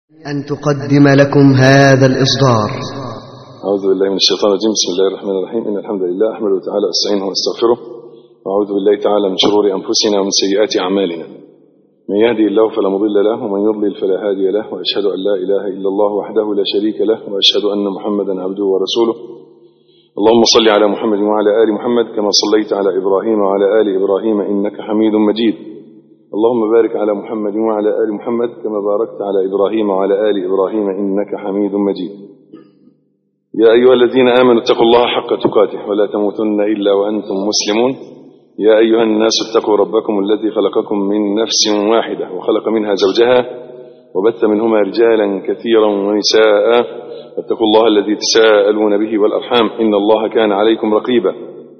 أن تقدم لكم هذا الإصدار أعوذ بالله من الشيطان الرجيم بسم الله الرحمن الرحيم إن الحمد لله أحمده تعالى أستعينه وأستغفره وأعوذ بالله تعالى من شرور أنفسنا ومن سيئات أعمالنا من يهدي الله فلا مضل له ومن يضلل فلا هادي له وأشهد أن لا إله إلا الله وحده لا شريك له وأشهد أن محمدا عبده ورسوله اللهم صل على محمد وعلى آل محمد كما صليت على إبراهيم وعلى آل إبراهيم إنك حميد مجيد اللهم بارك على محمد وعلى آل محمد كما باركت على إبراهيم وعلى آل إبراهيم إنك حميد مجيد يا أيها الذين آمنوا اتقوا الله حق تقاته ولا تموتن إلا وأنتم مسلمون يا أيها الناس اتقوا ربكم الذي خلقكم من نفس واحدة وخلق منها زوجها وبث منهما رجالا كثيرا ونساء واتقوا الله الذي تساءلون به والأرحام إن الله كان عليكم رقيبا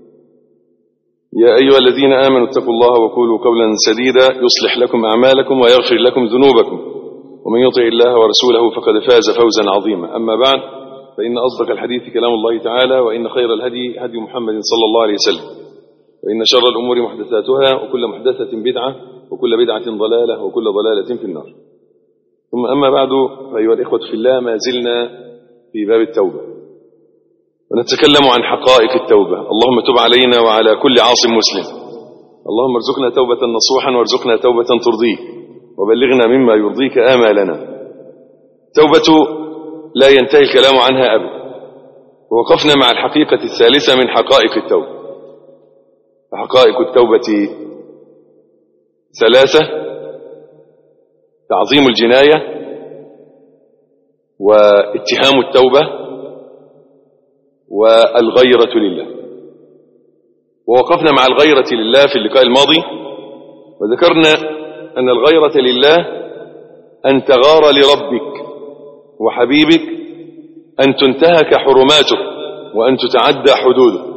يا أيها الذين آمنوا اتقوا الله وقولوا قولا سديدا يصلح لكم أعمالكم ويغفر لكم ذنوبكم ومن يطع الله ورسوله فقد فاز فوزا عظيما أما بعد فإن أصدق الحديث كلام الله تعالى وإن خير الهدي هدي محمد صلى الله عليه وسلم وإن شر الأمور محدثاتها وكل محدثة بدعة وكل بدعة ضلالة وكل ضلالة في النار ثم أما بعد فأيها الإخوة في الله ما زلنا في باب التوبة ونتكلم عن حقائق التوبة اللهم تب علينا وعلى كل عاص مسلم اللهم ارزقنا توبة نصوحا وارزقنا توبة ترضيك وبلغنا مما يرضيك آمالنا توبة لا ينتهي الكلام عنها أبدا ووقفنا مع الحقيقة الثالثة من حقائق التوبة فحقائق التوبة ثلاثة تعظيم الجناية واتهام التوبة والغيرة لله ووقفنا مع الغيرة لله في اللقاء الماضي وذكرنا أن الغيرة لله أن تغار لربك وحبيبك أن تنتهك حرماته وأن تتعدى حدوده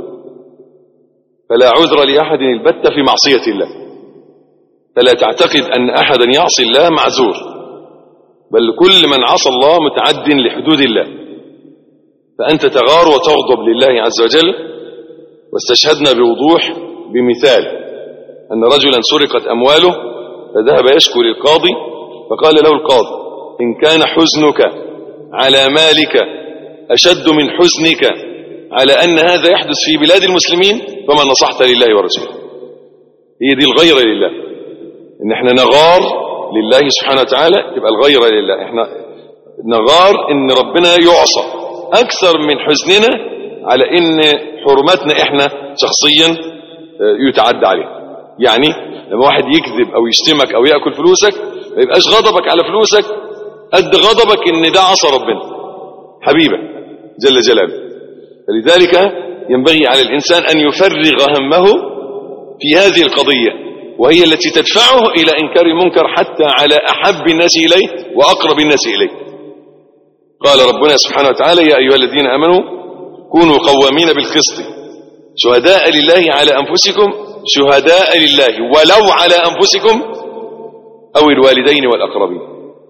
فلا عذر لأحد البت في معصية الله فلا تعتقد أن أحدا يعصي الله معذور بل كل من عصى الله متعد لحدود الله فأنت تغار وتغضب لله عز وجل واستشهدنا بوضوح بمثال أن رجلا سرقت أمواله فذهب يشكو للقاضي فقال له القاضي إن كان حزنك على مالك أشد من حزنك على أن هذا يحدث في بلاد المسلمين فما نصحت لله ورسوله هي دي الغيرة لله إن احنا نغار لله سبحانه وتعالى تبقى الغيرة لله احنا نغار إن ربنا يعصى أكثر من حزننا على إن حرماتنا احنا شخصيا يتعدى عليها يعني لما واحد يكذب أو يشتمك أو يأكل فلوسك ما يبقاش غضبك على فلوسك قد غضبك إن ده عصى ربنا حبيبك جل جلاله فلذلك ينبغي على الإنسان أن يفرغ همه في هذه القضية وهي التي تدفعه إلى إنكار المنكر حتى على أحب الناس إليه وأقرب الناس إليه قال ربنا سبحانه وتعالى يا أيها الذين أمنوا كونوا قوامين بالقسط شهداء لله على أنفسكم شهداء لله ولو على أنفسكم أو الوالدين والأقربين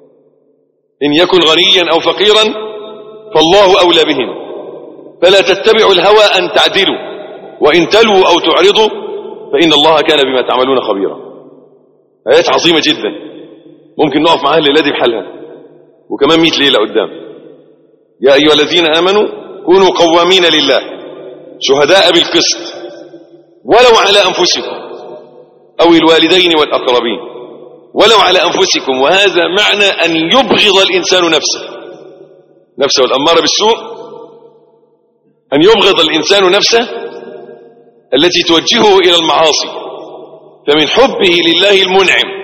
إن يكن غنيا أو فقيرا فالله أولى بهم فلا تتبعوا الهوى أن تعدلوا وإن تلووا أو تعرضوا فإن الله كان بما تعملون خبيرا آيات عظيمة جدا ممكن نقف معاها الليلة دي بحالها وكمان 100 ليلة قدام يا أيها الذين آمنوا كونوا قوامين لله شهداء بالقسط ولو على أنفسكم أو الوالدين والأقربين ولو على أنفسكم وهذا معنى أن يبغض الإنسان نفسه نفسه الأمارة بالسوء أن يبغض الإنسان نفسه التي توجهه إلى المعاصي فمن حبه لله المنعم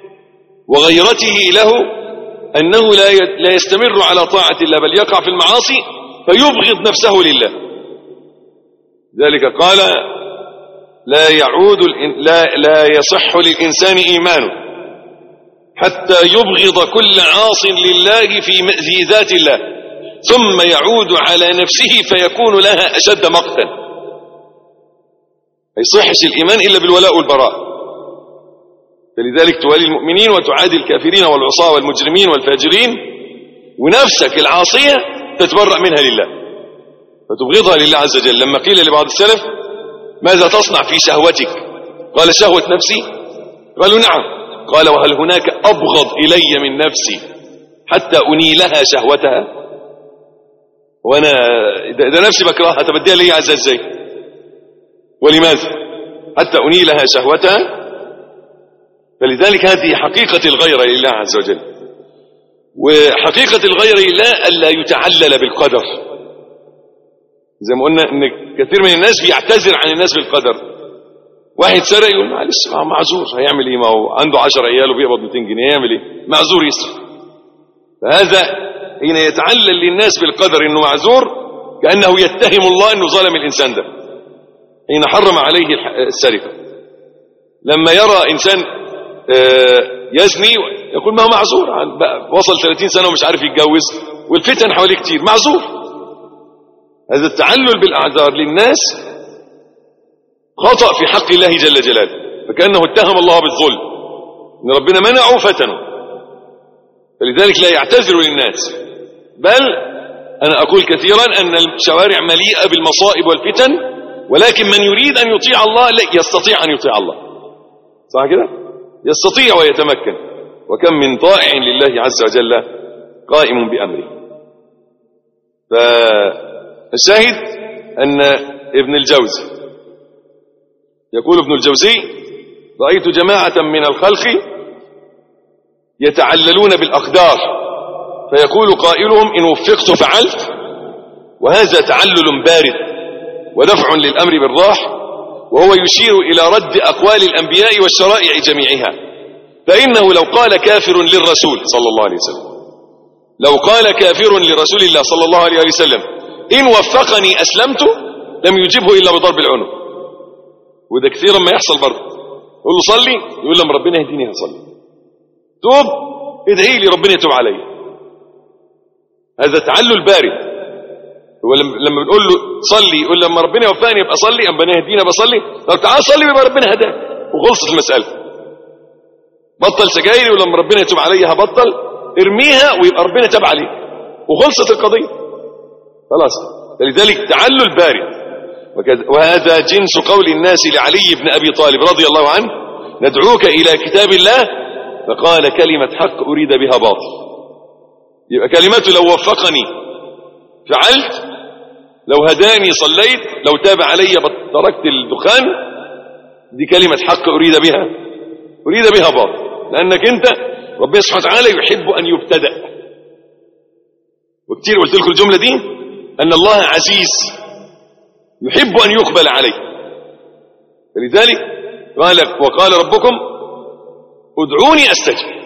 وغيرته له أنه لا يستمر على طاعة الله بل يقع في المعاصي فيبغض نفسه لله ذلك قال لا يعود لا, لا يصح للإنسان إيمانه حتى يبغض كل عاص لله في ذات الله ثم يعود على نفسه فيكون لها أشد مقتا ما يصحش الإيمان إلا بالولاء والبراء فلذلك توالي المؤمنين وتعادي الكافرين والعصاة والمجرمين والفاجرين ونفسك العاصية تتبرأ منها لله فتبغضها لله عز وجل لما قيل لبعض السلف ماذا تصنع في شهوتك قال شهوة نفسي قالوا نعم قال وهل هناك أبغض إلي من نفسي حتى أنيلها شهوتها وأنا ده, ده نفسي بكرهها طب اديها ليه عز ازاي ولماذا حتى أنيلها شهوتها فلذلك هذه حقيقة الغيرة لله عز وجل وحقيقة الغيرة لله ألا يتعلل بالقدر زي ما قلنا ان كثير من الناس بيعتذر عن الناس بالقدر واحد سرق يقول معلش ما هو معذور هيعمل ايه ما هو عنده 10 عيال وبيقبض 200 جنيه يعمل ايه معذور يسرق فهذا حين يتعلل للناس بالقدر انه معذور كانه يتهم الله انه ظلم الانسان ده حين حرم عليه السرقه لما يرى انسان يزني يقول ما هو معذور وصل 30 سنه ومش عارف يتجوز والفتن حواليه كتير معذور هذا التعلل بالاعذار للناس خطأ في حق الله جل جلاله فكأنه اتهم الله بالظلم ان ربنا منعه فتنه فلذلك لا يعتذر للناس بل انا اقول كثيرا ان الشوارع مليئة بالمصائب والفتن ولكن من يريد ان يطيع الله لا يستطيع ان يطيع الله صح كده يستطيع ويتمكن وكم من طائع لله عز وجل قائم بأمره فالشاهد أن ابن الجوزي يقول ابن الجوزي رأيت جماعة من الخلق يتعللون بالأقدار فيقول قائلهم إن وفقت فعلت وهذا تعلل بارد ودفع للأمر بالراح وهو يشير إلى رد أقوال الأنبياء والشرائع جميعها فإنه لو قال كافر للرسول صلى الله عليه وسلم لو قال كافر لرسول الله صلى الله عليه وسلم إن وفقني أسلمت لم يجبه إلا بضرب العنق وده كثيرا ما يحصل برضه يقول له صلي يقول لما ربنا يهديني هصلي توب ادعي لي ربنا يتوب علي هذا تعلل بارد هو لما بنقول له صلي يقول لما ربنا يوفقني يبقى صلي اما ربنا يهدينا بصلي طب تعال صلي يبقى ربنا هداك وخلصت المساله بطل سجايري ولما ربنا يتوب علي هبطل ارميها ويبقى ربنا تاب عليك وخلصت القضيه خلاص فلذلك تعلل بارد وهذا جنس قول الناس لعلي بن ابي طالب رضي الله عنه ندعوك الى كتاب الله فقال كلمه حق اريد بها باطل يبقى كلمته لو وفقني فعلت لو هداني صليت لو تاب علي تركت الدخان دي كلمة حق أريد بها أريد بها باطل لأنك أنت ربنا سبحانه وتعالى يحب أن يبتدأ وكتير قلت لكم الجملة دي أن الله عزيز يحب أن يقبل عليه فلذلك قال وقال ربكم ادعوني أستجب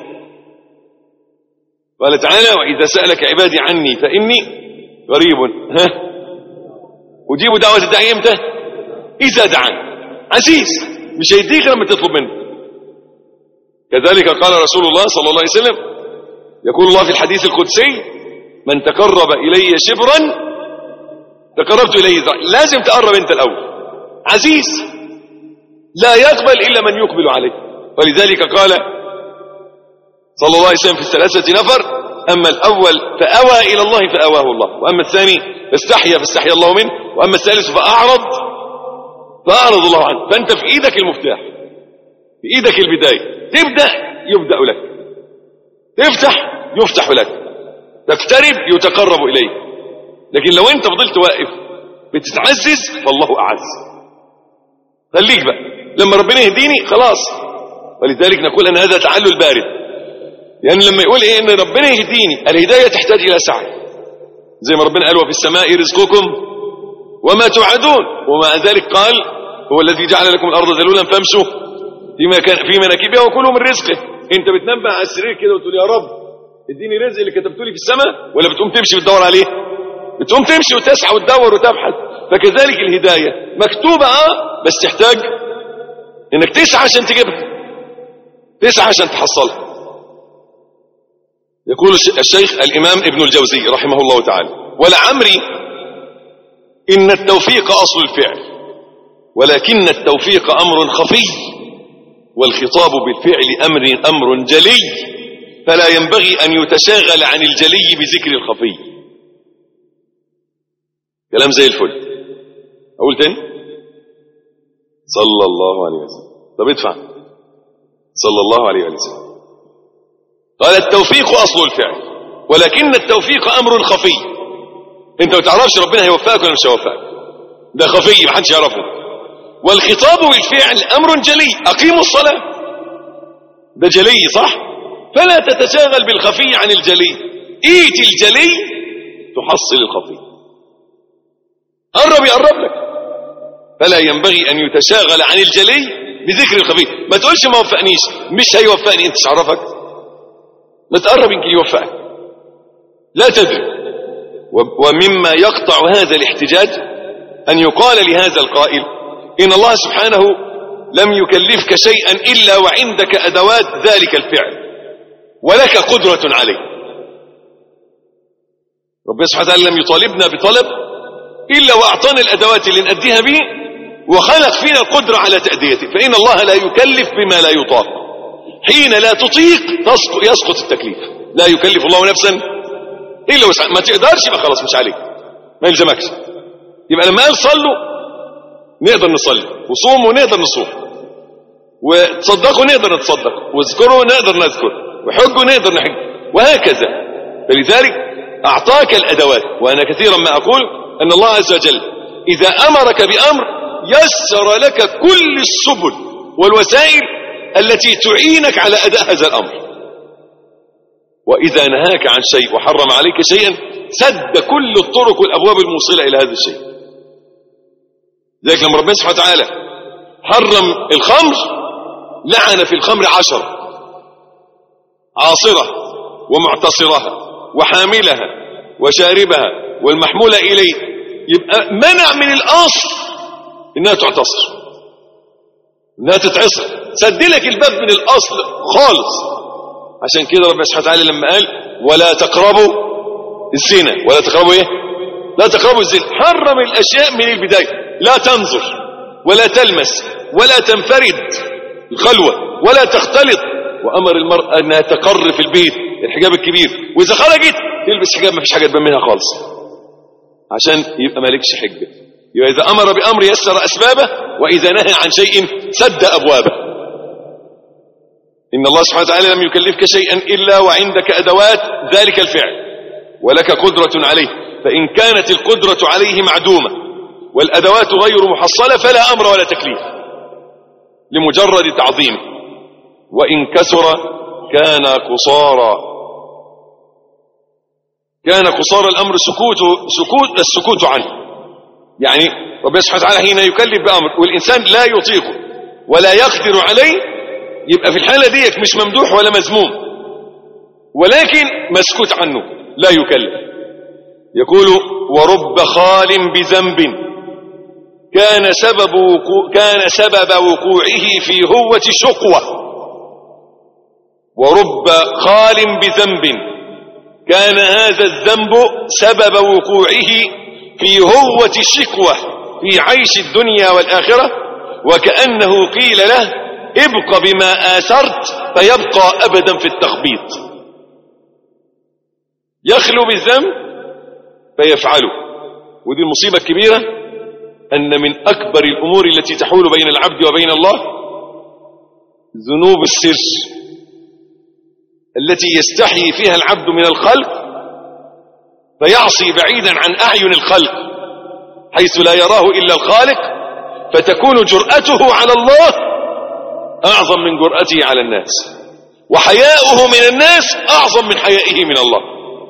قال تعالى وإذا سألك عبادي عني فإني غريب ها أجيب دعوة الداعي امتى إذا دعان عزيز مش هيديك لما تطلب منه كذلك قال رسول الله صلى الله عليه وسلم يقول الله في الحديث القدسي من تقرب إلي شبرا تقربت إليه ذرا لازم تقرب أنت الأول عزيز لا يقبل إلا من يقبل عليه ولذلك قال صلى الله عليه وسلم في الثلاثة نفر أما الأول فأوى إلى الله فأواه الله وأما الثاني فاستحيا فاستحيا الله منه وأما الثالث فأعرض فأعرض الله عنه فأنت في إيدك المفتاح في إيدك البداية تبدأ يبدأ لك تفتح يفتح لك تقترب يتقرب إليك لكن لو أنت فضلت واقف بتتعزز فالله أعز خليك بقى لما ربنا يهديني خلاص ولذلك نقول أن هذا تعلل بارد لأن يعني لما يقول إيه إن ربنا يهديني الهداية تحتاج إلى سعي زي ما ربنا قال وفي السماء رزقكم وما توعدون ومع ذلك قال هو الذي جعل لكم الأرض ذلولا فامشوا في مكان في مناكبها وكلوا من رزقه انت بتنام بقى على السرير كده وتقول يا رب اديني رزق اللي كتبته لي في السماء ولا بتقوم تمشي وتدور عليه بتقوم تمشي وتسعى وتدور وتبحث فكذلك الهداية مكتوبة اه بس تحتاج انك تسعى عشان تجيبها تسعى عشان تحصلها يقول الشيخ الإمام ابن الجوزي رحمه الله تعالى ولعمري إن التوفيق أصل الفعل ولكن التوفيق أمر خفي والخطاب بالفعل أمر أمر جلي فلا ينبغي أن يتشاغل عن الجلي بذكر الخفي كلام زي الفل أقول تاني صلى الله عليه وسلم طب ادفع صلى الله عليه وسلم قال التوفيق أصل الفعل ولكن التوفيق أمر خفي انت ما تعرفش ربنا هيوفقك ولا مش هيوفقك ده خفي ما حدش يعرفه والخطاب بالفعل أمر جلي أقيموا الصلاة ده جلي صح فلا تتشاغل بالخفي عن الجلي ايت الجلي تحصل الخفي قرب يقرب لك فلا ينبغي أن يتشاغل عن الجلي بذكر الخفي ما تقولش ما وفقنيش مش هيوفقني انت تعرفك ما تقرب يمكن يوفقك لا تدري ومما يقطع هذا الاحتجاج أن يقال لهذا القائل إن الله سبحانه لم يكلفك شيئا إلا وعندك أدوات ذلك الفعل ولك قدرة عليه ربنا سبحانه وتعالى لم يطالبنا بطلب إلا وأعطانا الأدوات اللي نأديها به وخلق فينا القدرة على تأديته فإن الله لا يكلف بما لا يطاق حين لا تطيق يسقط التكليف لا يكلف الله نفسا إلا وسع ما تقدرش يبقى خلاص مش عليك ما يلزمكش يبقى لما قال صلوا نقدر نصلي وصوموا نقدر نصوم وتصدقوا نقدر نتصدق واذكروا نقدر نذكر وحجوا نقدر نحج وهكذا فلذلك أعطاك الأدوات وأنا كثيرا ما أقول أن الله عز وجل إذا أمرك بأمر يسر لك كل السبل والوسائل التي تعينك على أداء هذا الأمر وإذا نهاك عن شيء وحرم عليك شيئا سد كل الطرق والأبواب الموصلة إلى هذا الشيء ذلك لما ربنا سبحانه وتعالى حرم الخمر لعن في الخمر عشرة عاصرة ومعتصرها وحاملها وشاربها والمحمولة إليه يبقى منع من الأصل إنها تعتصر إنها تتعصر سد لك الباب من الأصل خالص عشان كده ربنا سبحانه وتعالى لما قال ولا تقربوا الزنا ولا تقربوا ايه لا تقربوا الزنا حرم الأشياء من البداية لا تنظر ولا تلمس ولا تنفرد الخلوة ولا تختلط وأمر المرأة أنها تقر في البيت الحجاب الكبير وإذا خرجت تلبس حجاب ما فيش حاجة تبان منها خالص عشان يبقى مالكش حجة يبقى إذا أمر بأمر يسر أسبابه وإذا نهى عن شيء سد أبوابه إن الله سبحانه وتعالى لم يكلفك شيئا إلا وعندك أدوات ذلك الفعل ولك قدرة عليه فإن كانت القدرة عليه معدومة والأدوات غير محصلة فلا أمر ولا تكليف لمجرد تعظيمه وإن كثر كان قصارا كان قصار الأمر سكوت سكوت السكوت عنه يعني ربنا سبحانه وتعالى حين يكلف بأمر والإنسان لا يطيقه ولا يقدر عليه يبقى في الحالة ديك مش ممدوح ولا مذموم ولكن مسكوت عنه لا يكلف يقول ورب خال بذنب كان سبب وقوع كان سبب وقوعه في هوة شقوة ورب خال بذنب كان هذا الذنب سبب وقوعه في هوة الشكوة في عيش الدنيا والآخرة وكأنه قيل له ابق بما آثرت فيبقى أبدا في التخبيط يخلو بالذنب فيفعله ودي المصيبة الكبيرة أن من أكبر الأمور التي تحول بين العبد وبين الله ذنوب السر التي يستحيي فيها العبد من الخلق فيعصي بعيدا عن أعين الخلق حيث لا يراه إلا الخالق فتكون جرأته على الله أعظم من جرأته على الناس وحياؤه من الناس أعظم من حيائه من الله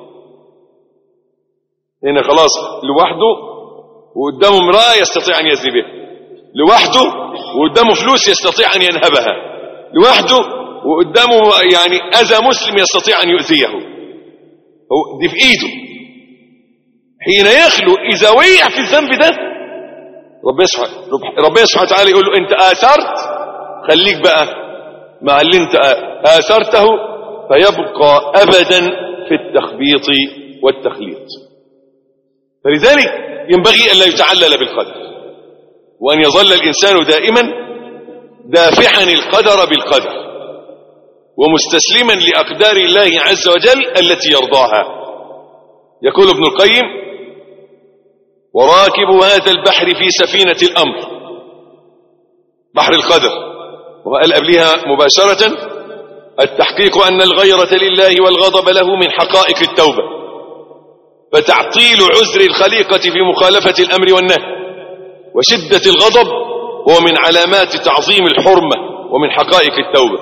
هنا خلاص لوحده وقدامه امرأة يستطيع أن يزني بها لوحده وقدامه فلوس يستطيع أن ينهبها لوحده وقدامه يعني أذى مسلم يستطيع أن يؤذيه هو دي في إيده حين يخلو إذا وقع في الذنب ده ربنا سبحانه ربنا سبحانه وتعالى يقول له أنت آثرت خليك بقى مع اللي أنت آثرته فيبقى أبدا في التخبيط والتخليط فلذلك ينبغي أن لا يتعلل بالقدر وأن يظل الإنسان دائما دافعا القدر بالقدر ومستسلما لأقدار الله عز وجل التي يرضاها يقول ابن القيم وراكب هذا البحر في سفينة الأمر بحر القدر وقال قبلها مباشرة التحقيق أن الغيرة لله والغضب له من حقائق التوبة فتعطيل عذر الخليقة في مخالفة الأمر والنهي وشدة الغضب هو من علامات تعظيم الحرمة ومن حقائق التوبة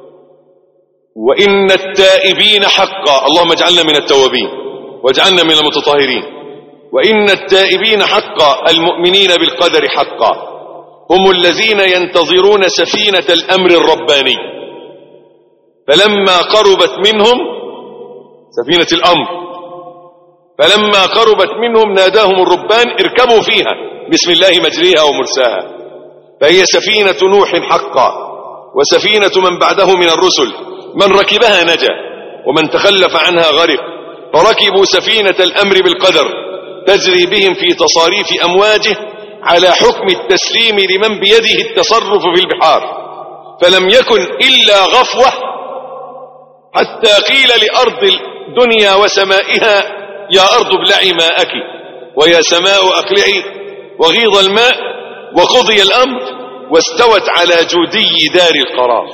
وإن التائبين حقا اللهم اجعلنا من التوابين واجعلنا من المتطهرين وإن التائبين حقا المؤمنين بالقدر حقا هم الذين ينتظرون سفينة الأمر الرباني فلما قربت منهم سفينة الأمر فلما قربت منهم ناداهم الربان اركبوا فيها بسم الله مجريها ومرساها فهي سفينة نوح حقا وسفينة من بعده من الرسل من ركبها نجا ومن تخلف عنها غرق فركبوا سفينة الأمر بالقدر تجري بهم في تصاريف أمواجه على حكم التسليم لمن بيده التصرف في البحار فلم يكن إلا غفوة حتى قيل لأرض الدنيا وسمائها يا أرض ابلعي ماءك ويا سماء أقلعي وغيض الماء وقضي الأمر واستوت على جودي دار القرار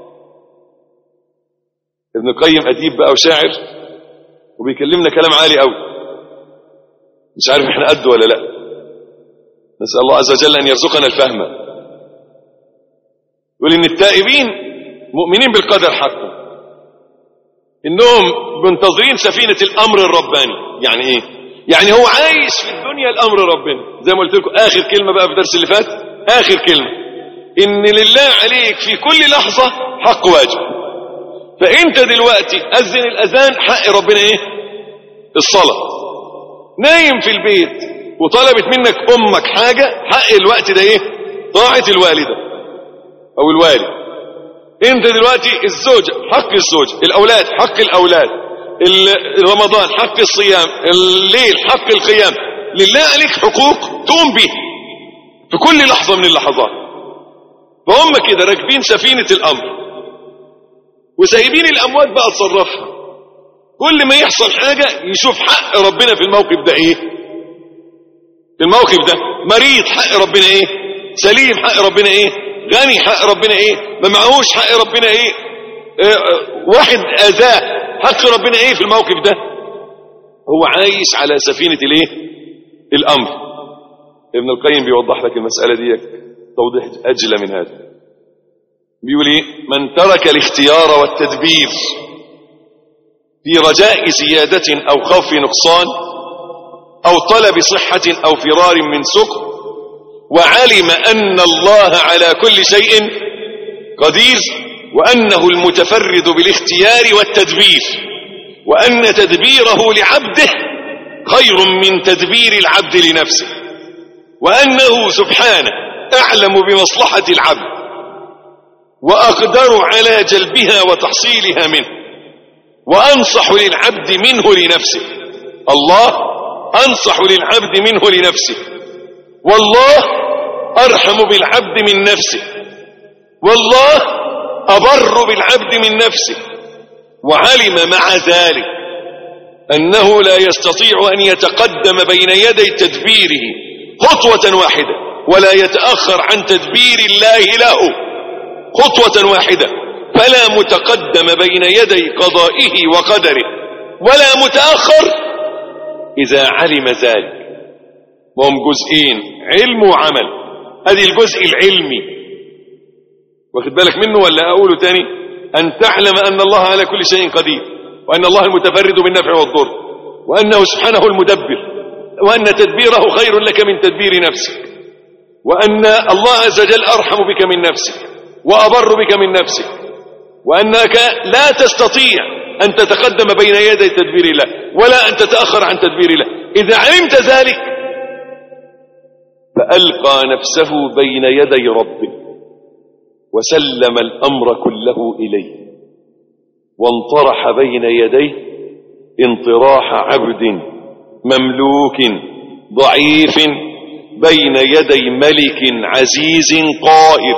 ابن القيم أديب بقى وشاعر وبيكلمنا كلام عالي قوي مش عارف احنا قد ولا لا نسأل الله عز وجل أن يرزقنا الفهم يقول إن التائبين مؤمنين بالقدر حقا إنهم منتظرين سفينة الأمر الرباني يعني إيه يعني هو عايش في الدنيا الأمر ربنا زي ما قلت لكم آخر كلمة بقى في الدرس اللي فات آخر كلمة إن لله عليك في كل لحظة حق واجب فأنت دلوقتي أذن الأذان حق ربنا إيه الصلاة نايم في البيت وطلبت منك امك حاجة حق الوقت ده ايه طاعة الوالدة او الوالد انت دلوقتي الزوجة حق الزوجة الاولاد حق الاولاد رمضان حق الصيام الليل حق القيام لله عليك حقوق تقوم بيها في كل لحظة من اللحظات فهم كده راكبين سفينة الامر وسايبين الاموات بقى تصرفها كل ما يحصل حاجة يشوف حق ربنا في الموقف ده ايه في الموقف ده مريض حق ربنا ايه سليم حق ربنا ايه غني حق ربنا ايه ما معهوش حق ربنا ايه اه واحد اذاه حق ربنا ايه في الموقف ده هو عايش على سفينة الايه الامر ابن القيم بيوضح لك المسألة دي توضيح اجل من هذا بيقول ايه من ترك الاختيار والتدبير في رجاء زيادة او خوف نقصان أو طلب صحة أو فرار من سقط وعلم أن الله على كل شيء قدير وأنه المتفرد بالاختيار والتدبير وأن تدبيره لعبده خير من تدبير العبد لنفسه وأنه سبحانه أعلم بمصلحة العبد وأقدر على جلبها وتحصيلها منه وأنصح للعبد منه لنفسه الله أنصح للعبد منه لنفسه والله أرحم بالعبد من نفسه والله أبر بالعبد من نفسه وعلم مع ذلك أنه لا يستطيع أن يتقدم بين يدي تدبيره خطوة واحدة ولا يتأخر عن تدبير الله له خطوة واحدة فلا متقدم بين يدي قضائه وقدره ولا متأخر إذا علم ذلك وهم جزئين علم وعمل هذه الجزء العلمي واخد بالك منه ولا أقوله تاني أن تعلم أن الله على كل شيء قدير وأن الله المتفرد بالنفع والضر وأنه سبحانه المدبر وأن تدبيره خير لك من تدبير نفسك وأن الله عز وجل أرحم بك من نفسك وأبر بك من نفسك وأنك لا تستطيع أن تتقدم بين يدي تدبير الله ولا أن تتأخر عن تدبير الله إذا علمت ذلك فألقى نفسه بين يدي ربه وسلم الأمر كله إليه وانطرح بين يديه انطراح عبد مملوك ضعيف بين يدي ملك عزيز قائر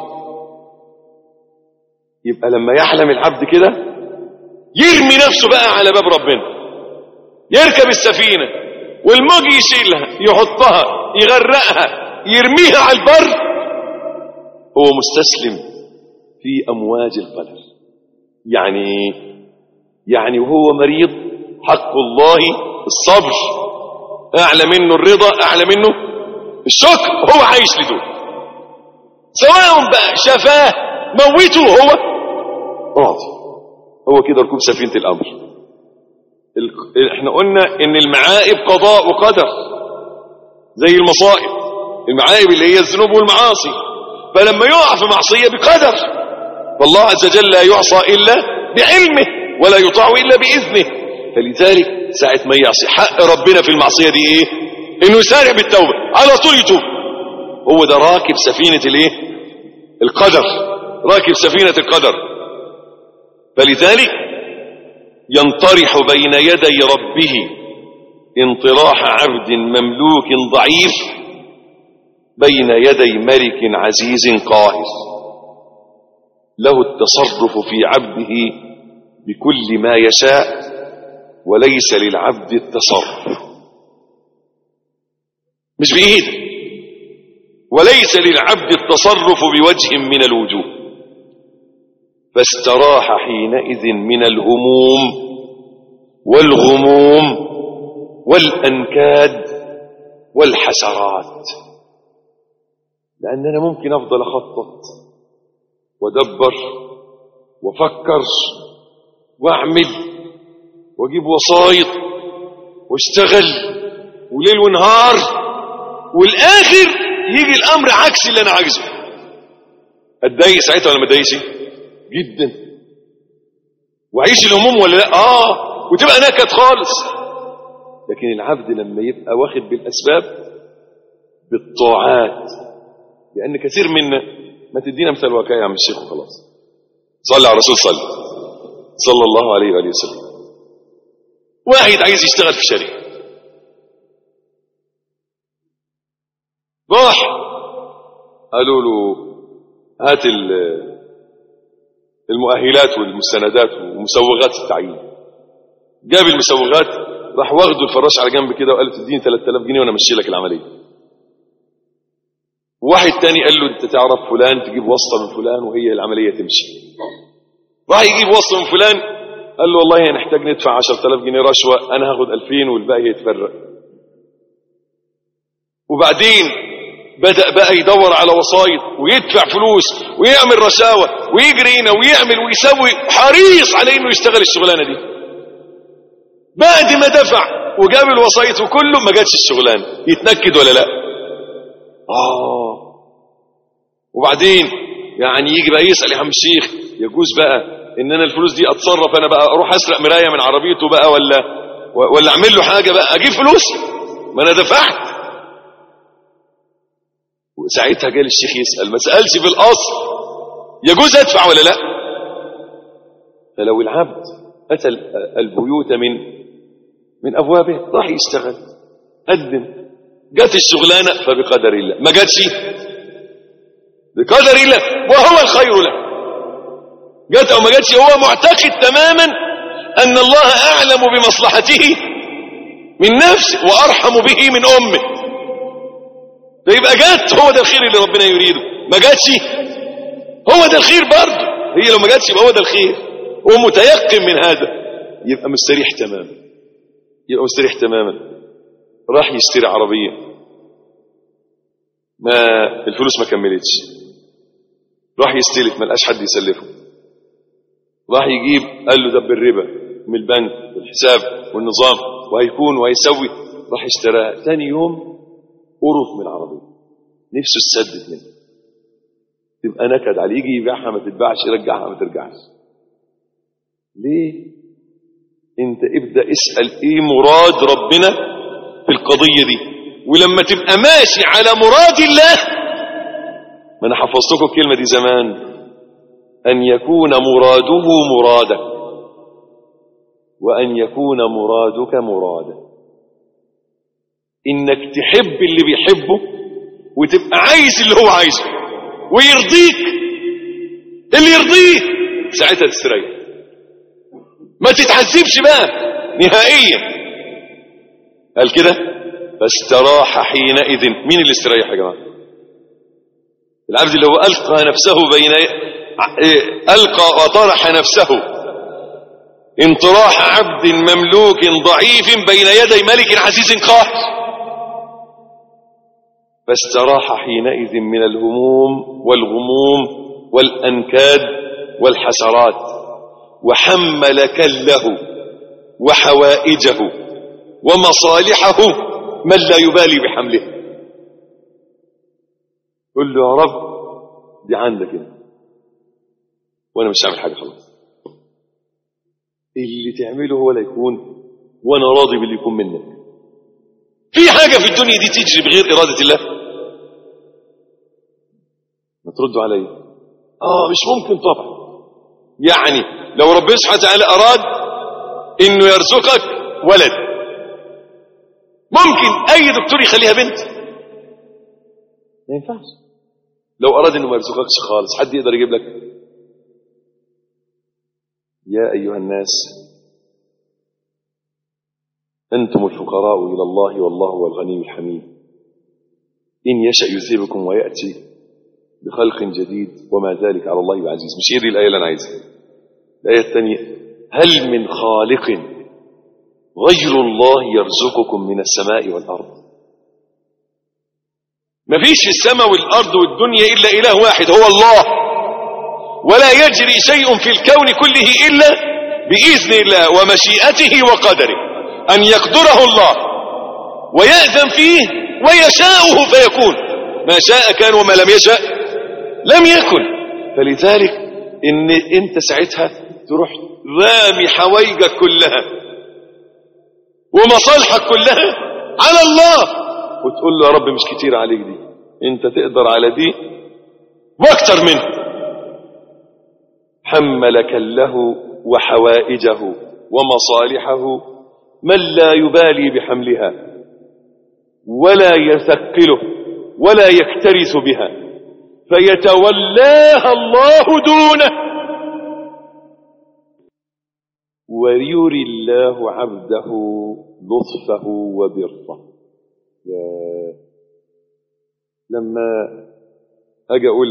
يبقى لما يحلم العبد كده يرمي نفسه بقى على باب ربنا يركب السفينة والموج يشيلها يحطها يغرقها يرميها على البر هو مستسلم في أمواج القدر يعني يعني وهو مريض حق الله الصبر اعلى منه الرضا اعلى منه الشكر هو عايش لدول سواء بقى شفاه موته هو راضي هو كده ركوب سفينة الامر ال- احنا قلنا ان المعائب قضاء وقدر زي المصائب المعائب اللي هي الذنوب والمعاصي فلما يقع في معصية بقدر فالله عز وجل لا يعصى إلا بعلمه ولا يطاع إلا بإذنه فلذلك ساعة ما يعصي حق ربنا في المعصية دي إيه إنه يسارع بالتوبة على طول يتوب هو ده راكب سفينة الإيه القدر راكب سفينة القدر فلذلك ينطرح بين يدي ربه انطراح عبد مملوك ضعيف بين يدي ملك عزيز قاهر له التصرف في عبده بكل ما يشاء وليس للعبد التصرف مش بإيده وليس للعبد التصرف بوجه من الوجوه فاستراح حينئذ من الهموم والغموم والأنكاد والحسرات لأن أنا ممكن أفضل أخطط وأدبر وأفكر وأعمل وأجيب وسايط واشتغل وليل ونهار والآخر يجي الأمر عكس اللي أنا عايزه أتضايق ساعتها ولا ما أتضايقش؟ جدا وأعيش الهموم ولا لا؟ آه وتبقى نكد خالص لكن العبد لما يبقى واخد بالأسباب بالطاعات لأن كثير منا ما تدينا مثال واقعي يا عم الشيخ وخلاص صلى على الرسول صلى صلى الله عليه وآله وسلم واحد عايز يشتغل في شركة راح قالوا له هات ال- المؤهلات والمستندات ومسوغات التعيين جاب المسوغات راح واخده الفراش على جنب كده وقال له تديني 3000 جنيه وانا امشي لك العمليه واحد تاني قال له انت تعرف فلان تجيب واسطه من فلان وهي العمليه تمشي راح يجيب واسطه من فلان قال له والله هنحتاج ندفع 10000 جنيه رشوه انا هاخد 2000 والباقي يتفرق وبعدين بدأ بقى يدور على وسايط ويدفع فلوس ويعمل رشاوى ويجري هنا ويعمل ويسوي حريص على انه يشتغل الشغلانه دي بعد ما دفع وجاب الوسايط وكله ما جاتش الشغلانه يتنكد ولا لا اه وبعدين يعني يجي بقى يسال يا عم الشيخ يجوز بقى ان انا الفلوس دي اتصرف انا بقى اروح اسرق مرايه من عربيته بقى ولا ولا اعمل له حاجه بقى اجيب فلوس ما انا دفعت وساعتها جالي الشيخ يسال ما سالش في الاصل يجوز ادفع ولا لا فلو العبد اتى البيوت من من ابوابه راح يشتغل قدم جت الشغلانه فبقدر الله ما جاتش بقدر الله وهو الخير له جت او ما جاتش هو معتقد تماما ان الله اعلم بمصلحته من نفسه وارحم به من امه فيبقى جت هو ده الخير اللي ربنا يريده ما جاتش هو ده الخير برضه هي لو ما جاتش يبقى هو ده الخير هو متيقن من هذا يبقى مستريح تماما يبقى مستريح تماما راح يشتري عربية ما الفلوس ما كملتش راح يستلف ما لقاش حد يسلفه راح يجيب قال له ده بالربا من البنك والحساب والنظام وهيكون وهيسوي راح اشتراها ثاني يوم قرف من العربية نفسه تسدد منه تبقى نكد عليه يجي يبيعها ما تتباعش يرجعها ما ترجعش ليه انت ابدأ اسأل ايه مراد ربنا في القضية دي ولما تبقى ماشي على مراد الله ما انا حفظت لكم الكلمة دي زمان ان يكون مراده مرادك وان يكون مرادك مراده انك تحب اللي بيحبه وتبقى عايز اللي هو عايزه ويرضيك اللي يرضيك ساعتها تستريح ما تتعذبش بقى نهائيا قال كده فاستراح حينئذ مين اللي استريح يا جماعه العبد اللي هو القى نفسه بين القى وطرح نفسه انطراح عبد مملوك ضعيف بين يدي ملك عزيز قاهر فاستراح حينئذ من الهموم والغموم والأنكاد والحسرات وحمل كله وحوائجه ومصالحه من لا يبالي بحمله قل له يا رب دي عندك انت وانا مش هعمل حاجه خلاص اللي تعمله هو اللي يكون وانا راضي باللي يكون منك في حاجه في الدنيا دي تجري بغير اراده الله ما تردوا علي اه مش ممكن طبعا يعني لو ربنا سبحانه وتعالى اراد انه يرزقك ولد ممكن اي دكتور يخليها بنت ما ينفعش لو اراد انه ما يرزقكش خالص حد يقدر يجيب لك يا ايها الناس انتم الفقراء الى الله والله هو الغني الحميد ان يشا يذهبكم وياتي بخلق جديد وما ذلك على الله بعزيز مش هي دي الايه اللي انا عايزها الايه الثانيه هل من خالق غير الله يرزقكم من السماء والارض مفيش في السماء والارض والدنيا الا اله واحد هو الله ولا يجري شيء في الكون كله الا باذن الله ومشيئته وقدره ان يقدره الله ويأذن فيه ويشاءه فيكون ما شاء كان وما لم يشاء لم يكن فلذلك ان انت ساعتها تروح رامي حوايجك كلها ومصالحك كلها على الله وتقول له يا رب مش كتير عليك دي انت تقدر على دي واكتر منه حمل كله وحوائجه ومصالحه من لا يبالي بحملها ولا يثقله ولا يكترث بها فيتولاها الله دونه ويري الله عبده لطفه وبره يا لما اجي اقول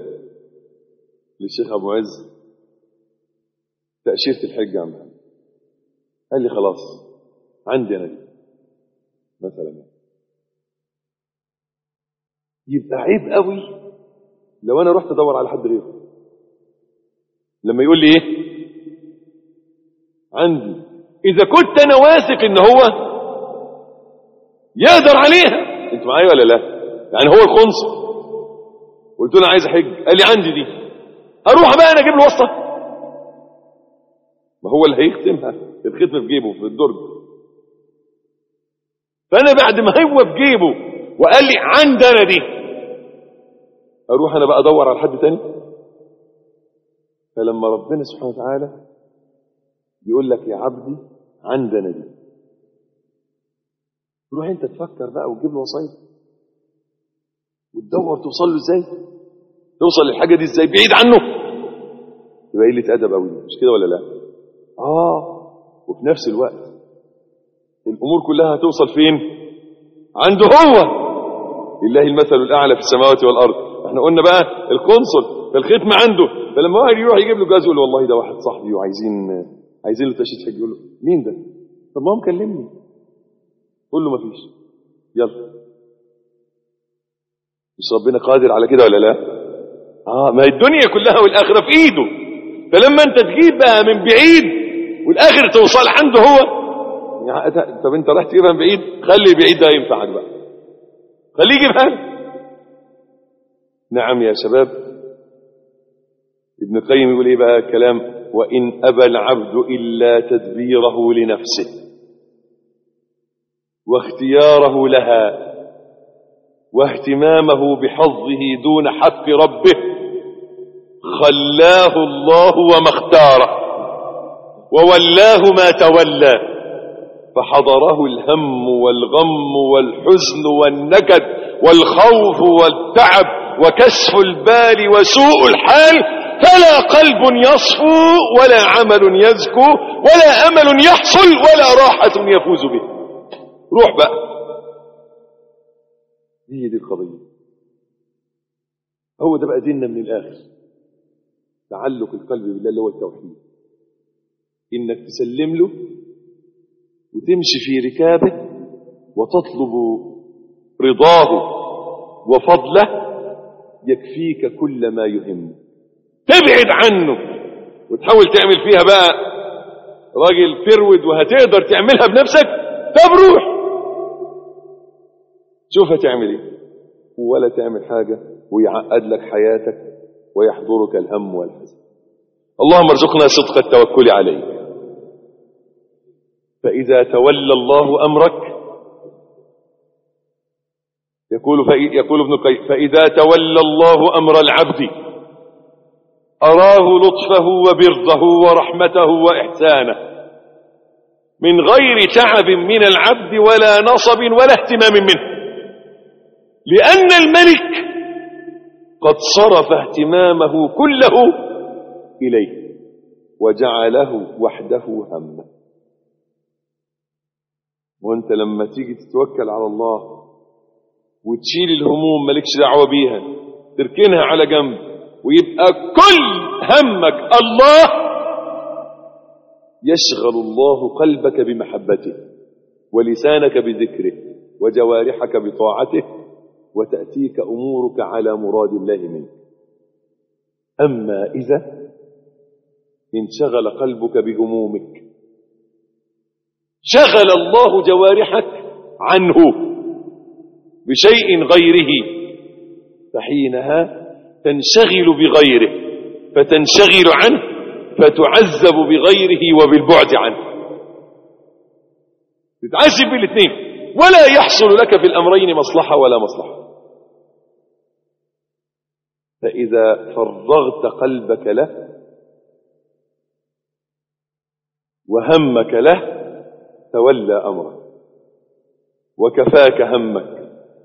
للشيخ ابو عز تاشيره الحج يا عم قال لي خلاص عندي انا دي مثلا يبقى عيب قوي لو انا رحت ادور على حد غيره لما يقول لي ايه عندي اذا كنت انا واثق ان هو يقدر عليها انت معايا ولا لا يعني هو القنصل قلت له انا عايز احج قال لي عندي دي اروح بقى انا اجيب له واسطه ما هو اللي هيختمها الختم في جيبه في الدرج فانا بعد ما هو في جيبه وقال لي عندي انا دي اروح انا بقى ادور على حد تاني فلما ربنا سبحانه وتعالى يقول لك يا عبدي عندنا دي تروح انت تفكر بقى وتجيب له وصايا وتدور توصل له ازاي توصل للحاجه دي ازاي بعيد عنه يبقى قله ادب قوي مش كده ولا لا اه وفي نفس الوقت الامور كلها هتوصل فين عنده هو لله المثل الاعلى في السماوات والارض احنا قلنا بقى القنصل فالختم عنده فلما واحد يروح يجيب له جواز يقول له والله ده واحد صاحبي وعايزين عايزين له تاشيره حج يقول له مين ده طب ما هو مكلمني قول له مفيش يلا مش ربنا قادر على كده ولا لا اه ما الدنيا كلها والاخره في ايده فلما انت تجيب بقى من بعيد والاخر توصل عنده هو يعني طب انت رايح تجيبها من بعيد خلي بعيد ده ينفعك بقى خليه يجيبها لك نعم يا شباب ابن القيم يقول ايه بقى كلام وان ابى العبد الا تدبيره لنفسه واختياره لها واهتمامه بحظه دون حق ربه خلاه الله وما اختاره وولاه ما تولى فحضره الهم والغم والحزن والنكد والخوف والتعب وكسف البال وسوء الحال فلا قلب يصفو ولا عمل يزكو ولا أمل يحصل ولا راحة يفوز به روح بقى هي دي القضية هو ده بقى ديننا من الآخر تعلق القلب بالله اللي هو التوحيد إنك تسلم له وتمشي في ركابه وتطلب رضاه وفضله يكفيك كل ما يهمك تبعد عنه وتحاول تعمل فيها بقى راجل فرود وهتقدر تعملها بنفسك طب روح شوف هتعمل ايه ولا تعمل حاجة ويعقد لك حياتك ويحضرك الهم والحزن اللهم ارزقنا صدق التوكل عليك فإذا تولى الله أمرك يقول فإ- يقول ابن القيم فإذا تولى الله أمر العبد أراه لطفه وبرده ورحمته وإحسانه من غير تعب من العبد ولا نصب ولا اهتمام منه لأن الملك قد صرف اهتمامه كله إليه وجعله وحده همه وانت لما تيجي تتوكل على الله وتشيل الهموم مالكش دعوة بيها تركنها على جنب ويبقى كل همك الله يشغل الله قلبك بمحبته ولسانك بذكره وجوارحك بطاعته وتأتيك أمورك على مراد الله منك أما إذا انشغل قلبك بهمومك شغل الله جوارحك عنه بشيء غيره فحينها تنشغل بغيره فتنشغل عنه فتعذب بغيره وبالبعد عنه تتعذب بالاثنين ولا يحصل لك في الأمرين مصلحة ولا مصلحة فإذا فرغت قلبك له وهمك له تولى أمرك وكفاك همك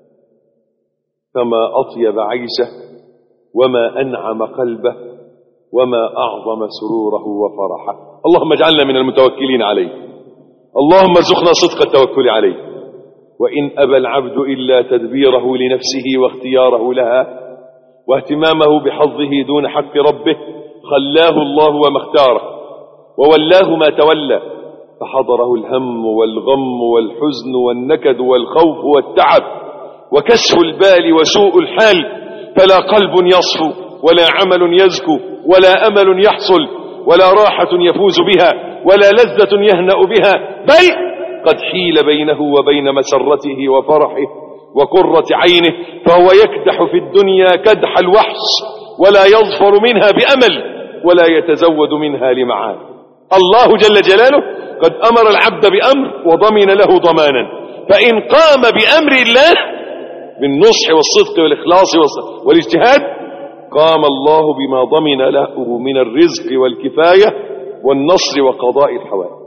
فما أطيب عيشه وما أنعم قلبه وما أعظم سروره وفرحه اللهم اجعلنا من المتوكلين عليه اللهم ارزقنا صدق التوكل عليه وإن أبى العبد إلا تدبيره لنفسه واختياره لها واهتمامه بحظه دون حق ربه خلاه الله وما اختاره وولاه ما تولى فحضره الهم والغم والحزن والنكد والخوف والتعب وكسف البال وسوء الحال فلا قلب يصفو ولا عمل يزكو ولا أمل يحصل ولا راحة يفوز بها ولا لذة يهنأ بها بل قد حيل بينه وبين مسرته وفرحه وقرة عينه فهو يكدح في الدنيا كدح الوحش ولا يظفر منها بأمل ولا يتزود منها لمعاد الله جل جلاله قد أمر العبد بأمر وضمن له ضمانا فإن قام بأمر الله بالنصح والصدق والإخلاص والاجتهاد قام الله بما ضمن له من الرزق والكفاية والنصر وقضاء الحوائج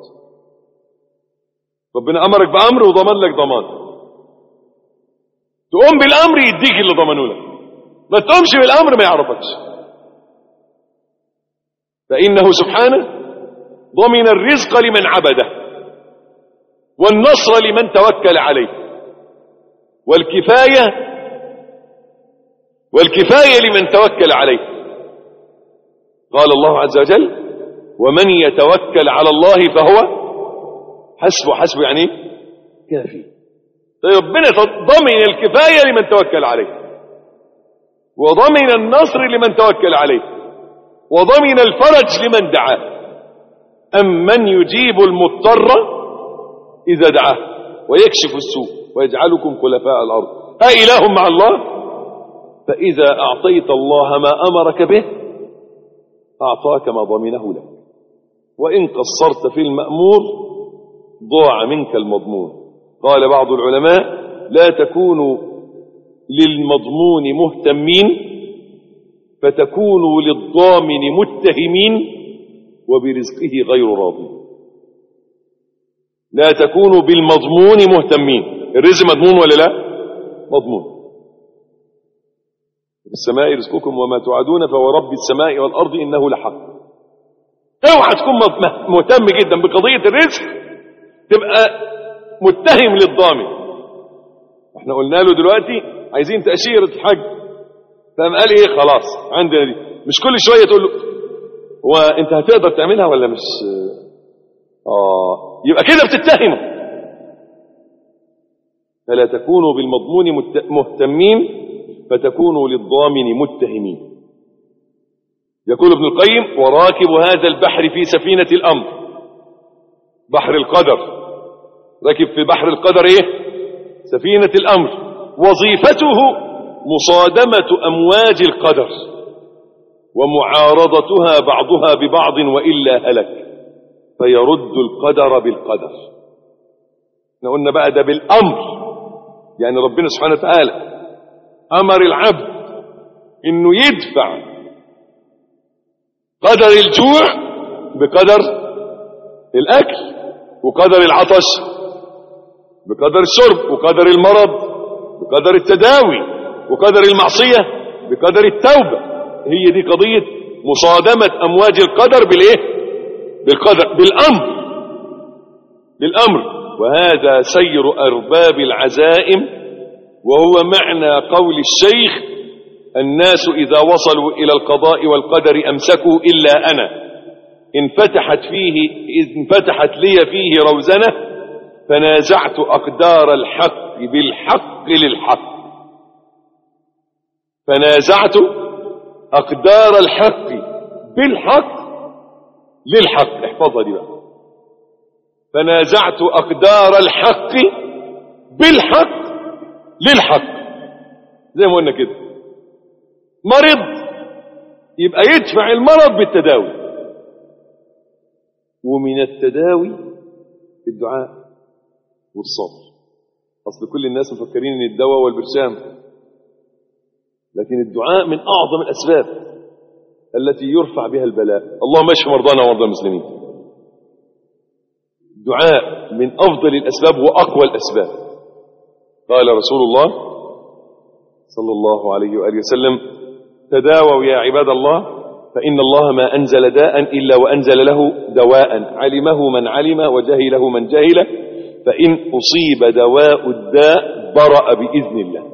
ربنا أمرك بأمر وضمن لك ضمان تقوم بالأمر يديك اللي ضمنه لك ما تقومش بالأمر ما يعرفكش فإنه سبحانه ضمن الرزق لمن عبده والنصر لمن توكل عليه والكفاية والكفاية لمن توكل عليه قال الله عز وجل ومن يتوكل على الله فهو حسبه حسبه يعني ايه؟ كافي طيب ربنا ضمن الكفاية لمن توكل عليه وضمن النصر لمن توكل عليه وضمن الفرج لمن دعاه أم من يجيب المضطر إذا دعاه ويكشف السوء ويجعلكم خلفاء الأرض ها إله مع الله فإذا أعطيت الله ما أمرك به أعطاك ما ضمنه لك وإن قصرت في المأمور ضاع منك المضمون قال بعض العلماء لا تكونوا للمضمون مهتمين فتكونوا للضامن متهمين وبرزقه غير راضين لا تكونوا بالمضمون مهتمين الرزق مضمون ولا لا مضمون في السماء رزقكم وما توعدون فهو رب السماء والأرض إنه لحق اوعى تكون مهتم جدا بقضية الرزق تبقى متهم للضامن احنا قلنا له دلوقتي عايزين تأشيرة الحج فقام قال ايه خلاص عندنا دي مش كل شوية تقول له هو انت هتقدر تعملها ولا مش آه يبقى كده بتتهمه فلا تكونوا بالمضمون مت- مهتمين فتكونوا للضامن متهمين يقول ابن القيم وراكب هذا البحر في سفينة الأمر بحر القدر راكب في بحر القدر ايه سفينة الأمر وظيفته مصادمة أمواج القدر ومعارضتها بعضها ببعض وإلا هلك فيرد القدر بالقدر احنا قلنا بقى ده بالأمر يعني ربنا سبحانه وتعالى أمر العبد إنه يدفع قدر الجوع بقدر الأكل وقدر العطش بقدر الشرب وقدر المرض بقدر التداوي وقدر المعصية بقدر التوبة هي دي قضية مصادمة أمواج القدر بالإيه بالقدر بالأمر بالأمر وهذا سير أرباب العزائم وهو معنى قول الشيخ الناس إذا وصلوا إلى القضاء والقدر أمسكوا إلا أنا انفتحت فيه انفتحت لي فيه روزنة فنازعت أقدار الحق بالحق للحق فنازعت أقدار الحق بالحق للحق احفظها دي بقى فنازعت أقدار الحق بالحق للحق زي ما قلنا كده مرض يبقى يدفع المرض بالتداوي ومن التداوي الدعاء والصبر أصل كل الناس مفكرين ان الدواء والبرشام لكن الدعاء من أعظم الأسباب التي يرفع بها البلاء اللهم اشف مرضانا ومرضى المسلمين الدعاء من أفضل الأسباب وأقوى الأسباب قال رسول الله صلى الله عليه وآله وسلم تداووا يا عباد الله فإن الله ما أنزل داء إلا وأنزل له دواء علمه من علم وجهله من جهل فإن أصيب دواء الداء برأ بإذن الله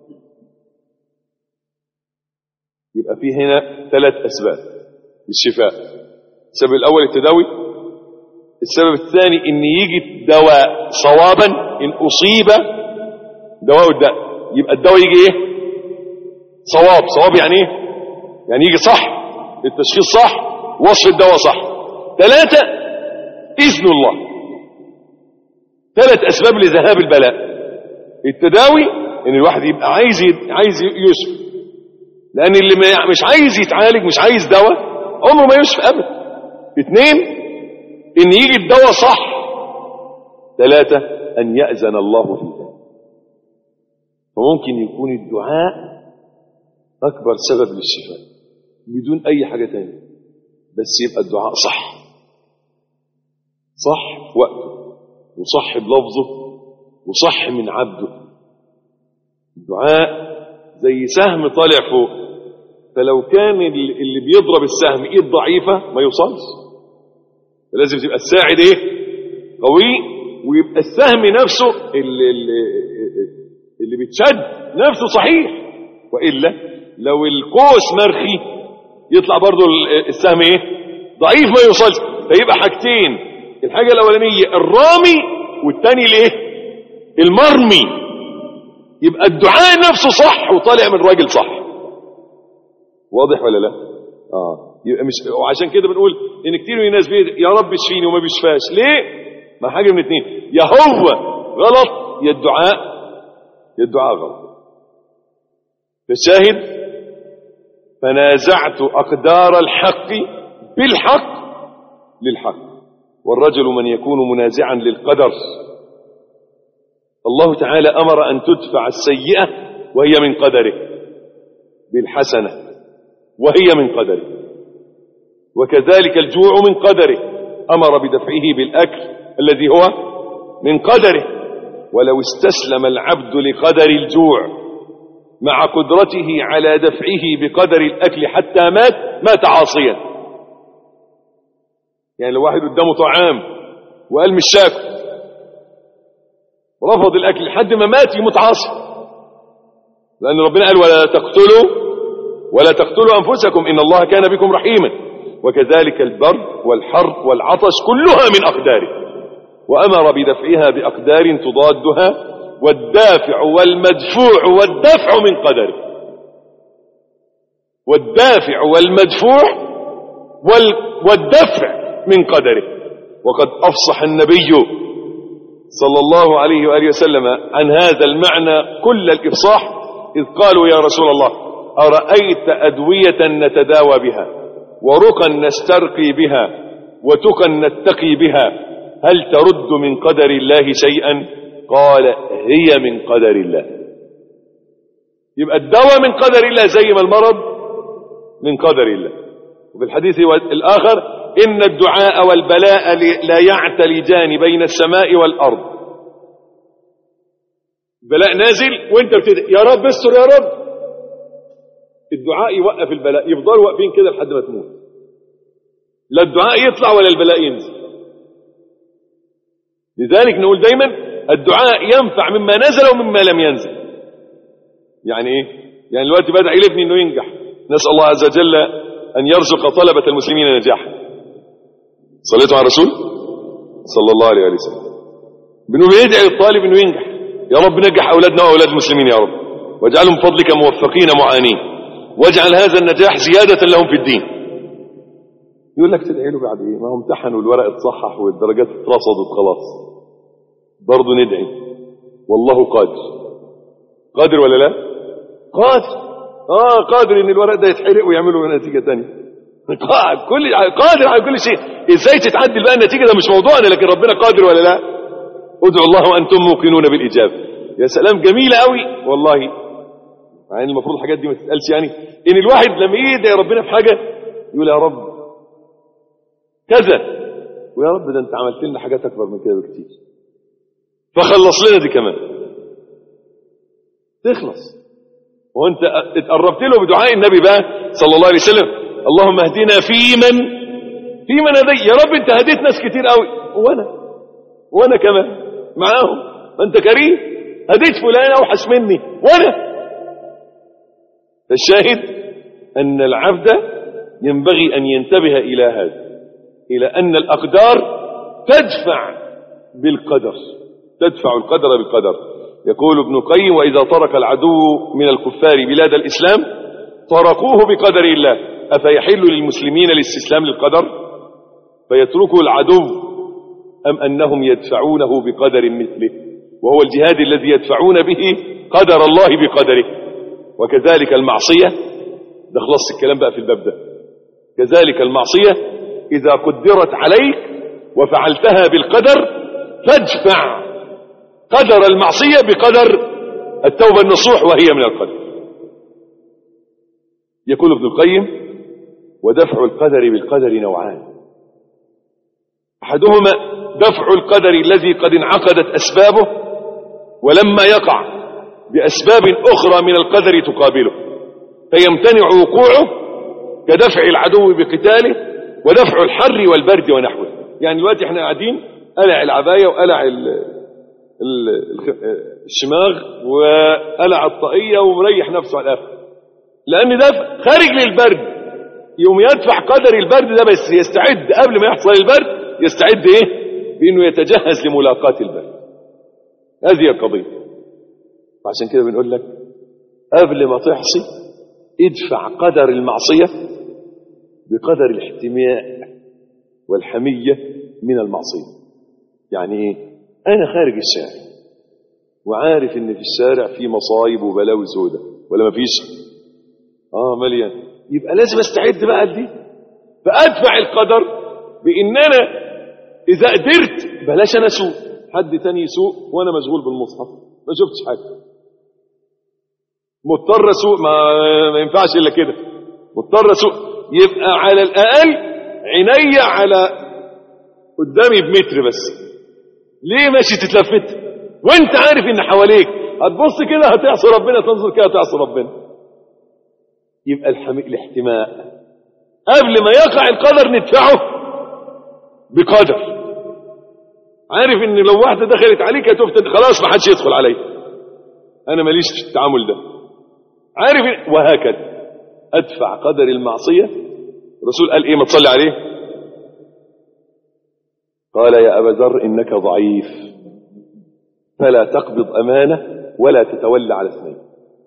يبقى في هنا ثلاث أسباب للشفاء السبب الأول التداوي السبب الثاني ان يجي دواء صوابا ان اصيب دواء الداء يبقى الدواء يجي ايه صواب صواب يعني ايه يعني يجي صح التشخيص صح وصف الدواء صح ثلاثة اذن الله ثلاث اسباب لذهاب البلاء التداوي ان الواحد يبقى عايز عايز يشفى لان اللي مش عايز يتعالج مش عايز دواء عمره ما يشفى ابدا اثنين ان يجي الدواء صح ثلاثة ان يأذن الله في ذلك فممكن يكون الدعاء اكبر سبب للشفاء بدون اي حاجة تانية بس يبقى الدعاء صح صح في وقته وصح بلفظه وصح من عبده الدعاء زي سهم طالع فوق فلو كان اللي بيضرب السهم ايد ضعيفة ما يوصلش لازم تبقى الساعد ايه قوي ويبقى السهم نفسه اللي, اللي, اللي بيتشد نفسه صحيح وإلا لو القوس مرخي يطلع برضو السهم ايه ضعيف ما يوصلش فيبقى حاجتين الحاجة الأولانية الرامي والتاني الايه المرمي يبقى الدعاء نفسه صح وطالع من راجل صح واضح ولا لا اه يبقى مش وعشان كده بنقول ان كتير من الناس بيد يا رب اشفيني وما بيشفاش ليه ما حاجه من اتنين يا هو غلط يا الدعاء يا الدعاء غلط فالشاهد فنازعت اقدار الحق بالحق للحق والرجل من يكون منازعا للقدر الله تعالى امر ان تدفع السيئه وهي من قدره بالحسنه وهي من قدره وكذلك الجوع من قدره أمر بدفعه بالأكل الذي هو من قدره ولو استسلم العبد لقدر الجوع مع قدرته على دفعه بقدر الأكل حتى مات مات عاصيا يعني لو واحد قدامه طعام وقال مش شاكل رفض الأكل لحد ما مات يموت عاصي لأن ربنا قال ولا تقتلوا ولا تقتلوا أنفسكم إن الله كان بكم رحيما وكذلك البرد والحر والعطش كلها من أقداره وأمر بدفعها بأقدار تضادها والدافع والمدفوع والدفع من قدره والدافع والمدفوع وال والدفع من قدره وقد أفصح النبي صلى الله عليه وآله وسلم عن هذا المعنى كل الإفصاح إذ قالوا يا رسول الله أرأيت أدوية نتداوى بها ورقا نسترقي بها وتقا نتقي بها هل ترد من قدر الله شيئا قال هي من قدر الله يبقى الدواء من قدر الله زي ما المرض من قدر الله وفي الحديث الآخر إن الدعاء والبلاء لا يعتلجان بين السماء والأرض بلاء نازل وانت بتدعي يا رب استر يا رب الدعاء يوقف البلاء يفضلوا واقفين كده لحد ما تموت لا الدعاء يطلع ولا البلاء ينزل لذلك نقول دايما الدعاء ينفع مما نزل ومما لم ينزل يعني ايه يعني الوقت بدأ يلفني انه ينجح نسأل الله عز وجل ان يرزق طلبة المسلمين نجاحا صليتوا على الرسول صلى الله عليه وسلم بنقول يدعي للطالب انه ينجح يا رب نجح اولادنا واولاد المسلمين يا رب واجعلهم بفضلك موفقين معانين واجعل هذا النجاح زيادة لهم في الدين يقول لك تدعي له بعد ايه ما هو امتحن والورق اتصحح والدرجات اترصدت خلاص برضه ندعي والله قادر قادر ولا لا قادر اه قادر ان الورق ده يتحرق ويعملوا نتيجه ثانيه كل قادر على كل شيء ازاي تتعدل بقى النتيجه ده مش موضوعنا لكن ربنا قادر ولا لا ادعوا الله وانتم موقنون بالاجابه يا سلام جميله قوي والله مع ان المفروض الحاجات دي ما تتقالش يعني ان الواحد لما يدعي ربنا في حاجه يقول يا رب كذا ويا رب ده انت عملت لنا حاجات اكبر من كده بكتير فخلص لنا دي كمان تخلص وانت اتقربت له بدعاء النبي بقى صلى الله عليه وسلم اللهم اهدنا فيمن فيمن هدي يا رب انت هديت ناس كتير قوي وانا وانا كمان معاهم ما انت كريم هديت فلان اوحش مني وانا الشاهد ان العبد ينبغي ان ينتبه الى هذا الى ان الاقدار تدفع بالقدر تدفع القدر بالقدر يقول ابن القيم وإذا ترك العدو من الكفار بلاد الإسلام تركوه بقدر الله أفيحل للمسلمين الاستسلام للقدر فيتركه العدو أم أنهم يدفعونه بقدر مثله وهو الجهاد الذي يدفعون به قدر الله بقدره وكذلك المعصية ده خلص الكلام بقى في الباب ده كذلك المعصية إذا قدرت عليك وفعلتها بالقدر فادفع قدر المعصية بقدر التوبة النصوح وهي من القدر يقول ابن القيم ودفع القدر بالقدر نوعان أحدهما دفع القدر الذي قد انعقدت أسبابه ولما يقع بأسباب أخرى من القدر تقابله فيمتنع وقوعه كدفع العدو بقتاله ودفع الحر والبرد ونحوه يعني دلوقتي احنا قاعدين قلع العباية وقلع الشماغ وقلع الطاقية ومريح نفسه على الآخر لأن ده خارج للبرد يوم يدفع قدر البرد ده بس يستعد قبل ما يحصل البرد يستعد ايه بانه يتجهز لملاقاة البرد هذه القضية عشان كده بنقول لك قبل ما تحصي ادفع قدر المعصية بقدر الاحتماء والحمية من المعصية يعني ايه انا خارج الشارع وعارف ان في الشارع في مصايب وبلاوي سودة ولا مفيش اه مليان يبقى لازم استعد بقى لدي فادفع القدر بان انا اذا قدرت بلاش انا اسوق حد تاني يسوق وانا مشغول بالمصحف ما شفتش حاجه مضطر اسوق ما, ما ينفعش الا كده مضطر اسوق يبقى على الاقل عينيا على قدامي بمتر بس ليه ماشي تتلفت وانت عارف ان حواليك هتبص كده هتعصي ربنا تنظر كده هتعصي ربنا يبقى الحم... الاحتماء قبل ما يقع القدر ندفعه بقدر عارف ان لو واحدة دخلت عليك هتفتن خلاص ما حدش يدخل عليك انا ماليش في التعامل ده عارف إن... وهكذا ادفع قدر المعصية الرسول قال ايه ما تصلي عليه قال يا أبا ذر إنك ضعيف فلا تقبض أمانة ولا تتولى على اثنين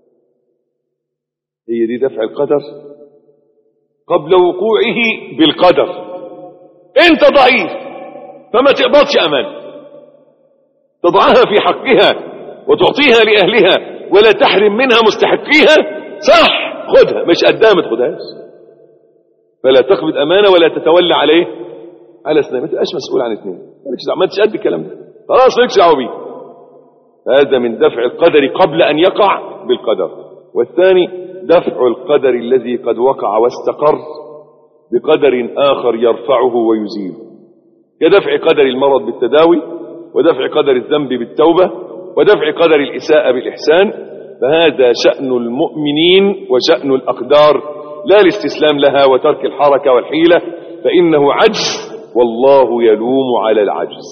هي دي دفع القدر قبل وقوعه بالقدر انت ضعيف فما تقبضش أمانة تضعها في حقها وتعطيها لأهلها ولا تحرم منها مستحقيها صح خدها مش قدها ما تاخدهاش فلا تقبض أمانة ولا تتولى عليه على اثنين ما تبقاش مسؤول عن اثنين مالكش دعوه ما انتش قد الكلام ده خلاص مالكش دعوه بيه هذا من دفع القدر قبل ان يقع بالقدر والثاني دفع القدر الذي قد وقع واستقر بقدر اخر يرفعه ويزيله كدفع قدر المرض بالتداوي ودفع قدر الذنب بالتوبه ودفع قدر الاساءه بالاحسان فهذا شان المؤمنين وشان الاقدار لا الاستسلام لها وترك الحركه والحيله فانه عجز والله يلوم على العجز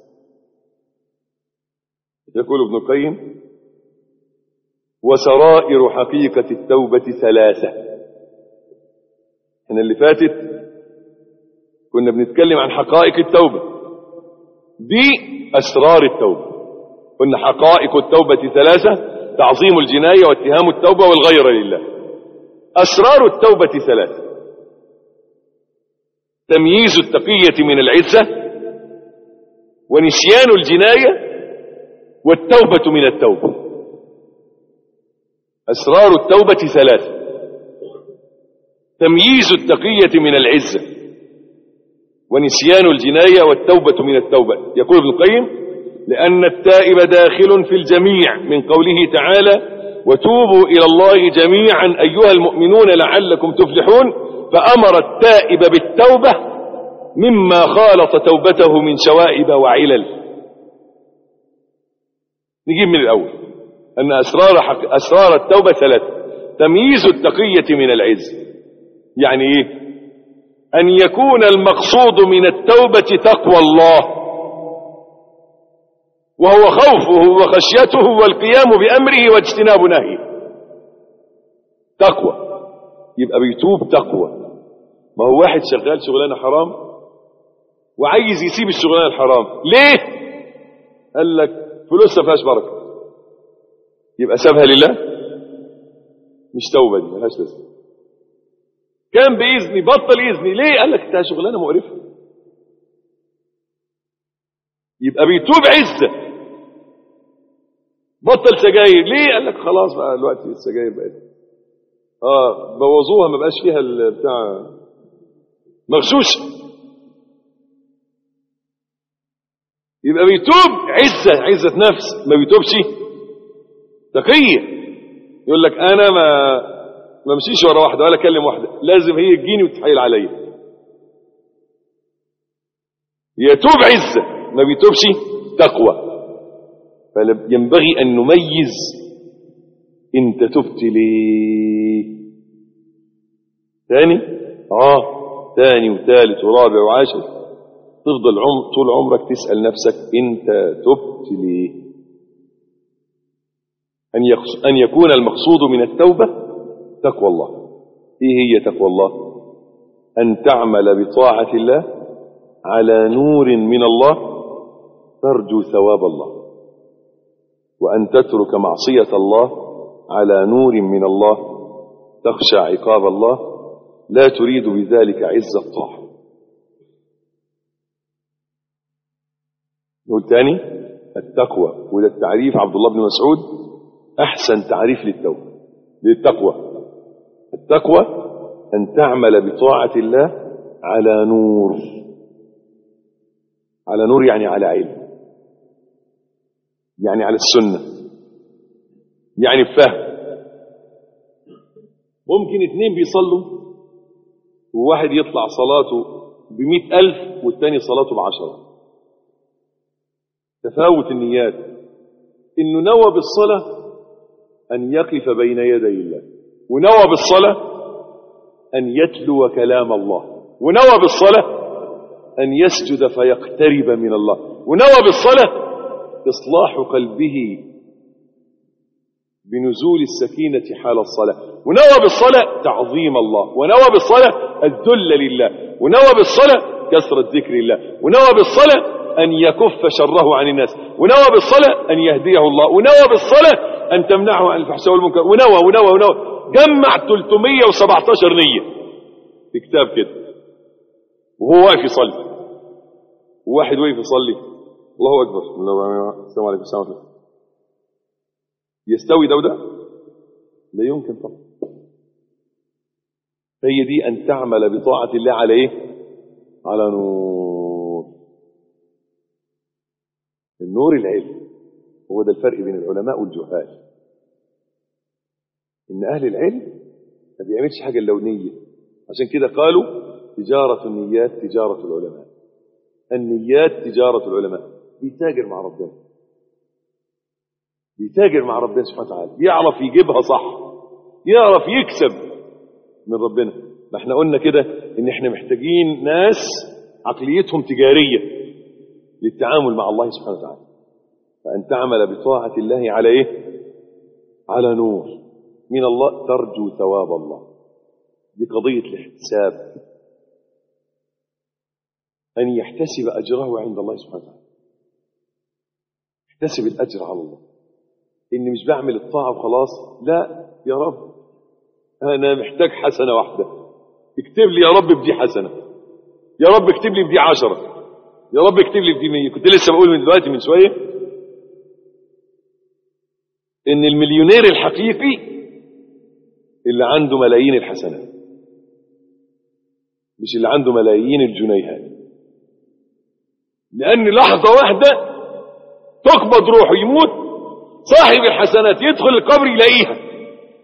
يقول ابن القيم وسرائر حقيقة التوبة ثلاثة احنا اللي فاتت كنا بنتكلم عن حقائق التوبة دي أسرار التوبة قلنا حقائق التوبة ثلاثة تعظيم الجناية واتهام التوبة والغير لله أسرار التوبة ثلاثة تمييز التقية من العزة ونسيان الجناية والتوبة من التوبة أسرار التوبة ثلاثة تمييز التقية من العزة ونسيان الجناية والتوبة من التوبة يقول ابن القيم لأن التائب داخل في الجميع من قوله تعالى وتوبوا إلى الله جميعا أيها المؤمنون لعلكم تفلحون فأمر التائب بالتوبة مما خالط توبته من شوائب وعلل نجيب من الأول أن أسرار, حق أسرار التوبة ثلاثة تمييز التقية من العز يعني إيه أن يكون المقصود من التوبة تقوى الله وهو خوفه وخشيته والقيام بأمره واجتناب نهيه تقوى يبقى بيتوب تقوى ما هو واحد شغال شغلانه حرام وعايز يسيب الشغلانه الحرام ليه قال لك فلوسها فيهاش بركه يبقى سابها لله مش توبه دي ملهاش لازمه كان باذني بطل اذني ليه قال لك ده شغلانه مقرفه يبقى بيتوب عزه بطل سجاير ليه قال لك خلاص بقى دلوقتي السجاير بقت اه بوظوها ما بقاش فيها بتاع مغشوش يبقى بيتوب عزة عزة نفس ما بيتوبش تقية يقول لك انا ما ما امشيش ورا واحدة ولا اكلم واحدة لازم هي تجيني وتتحايل عليا يتوب عزة ما بيتوبش تقوى فينبغي ان نميز انت تبت ليه ثاني اه ثاني وثالث ورابع وعاشر تفضل عم طول عمرك تسأل نفسك انت تبت ليه أن, يقص... أن يكون المقصود من التوبة تقوى الله ايه هي تقوى الله أن تعمل بطاعة الله على نور من الله ترجو ثواب الله وأن تترك معصية الله على نور من الله تخشى عقاب الله لا تريد بذلك عز الطاعة نقول تاني التقوى وده التعريف عبد الله بن مسعود أحسن تعريف للتوبة للتقوى التقوى أن تعمل بطاعة الله على نور على نور يعني على علم يعني على السنة يعني بفهم ممكن اتنين بيصلوا وواحد يطلع صلاته بمئة ألف والتاني صلاته بعشرة تفاوت النيات إنه نوى بالصلاة أن يقف بين يدي الله ونوى بالصلاة أن يتلو كلام الله ونوى بالصلاة أن يسجد فيقترب من الله ونوى بالصلاة إصلاح قلبه بنزول السكينة حال الصلاة ونوى بالصلاة تعظيم الله ونوى بالصلاة الذل لله ونوى بالصلاة كثرة ذكر الله ونوى بالصلاة أن يكف شره عن الناس ونوى بالصلاة أن يهديه الله ونوى بالصلاة أن تمنعه عن الفحشاء والمنكر ونوى ونوى ونوى جمع 317 نية في كتاب كده وهو واقف يصلي وواحد واقف يصلي الله أكبر السلام عليكم السلام عليكم يستوي ده وده لا يمكن طبعا هي دي أن تعمل بطاعة الله على إيه على نور النور العلم هو ده الفرق بين العلماء والجهال إن أهل العلم ما بيعملش حاجة لونية عشان كده قالوا تجارة النيات تجارة العلماء النيات تجارة العلماء بيتاجر مع ربنا بيتاجر مع ربنا سبحانه وتعالى يعرف يجيبها صح يعرف يكسب من ربنا ما احنا قلنا كده ان احنا محتاجين ناس عقليتهم تجارية للتعامل مع الله سبحانه وتعالى فأن تعمل بطاعة الله على ايه على نور من الله ترجو ثواب الله دي قضية الاحتساب أن يحتسب أجره عند الله سبحانه وتعالى يحتسب الأجر على الله إني مش بعمل الطاعة وخلاص لا يا رب أنا محتاج حسنة واحدة اكتب لي يا رب بدي حسنة يا رب اكتب لي بدي عشرة يا رب اكتب لي بدي مية كنت لسه بقول من دلوقتي من شوية إن المليونير الحقيقي اللي عنده ملايين الحسنات مش اللي عنده ملايين الجنيهات لأن لحظة واحدة تقبض روحه يموت صاحب الحسنات يدخل القبر يلاقيها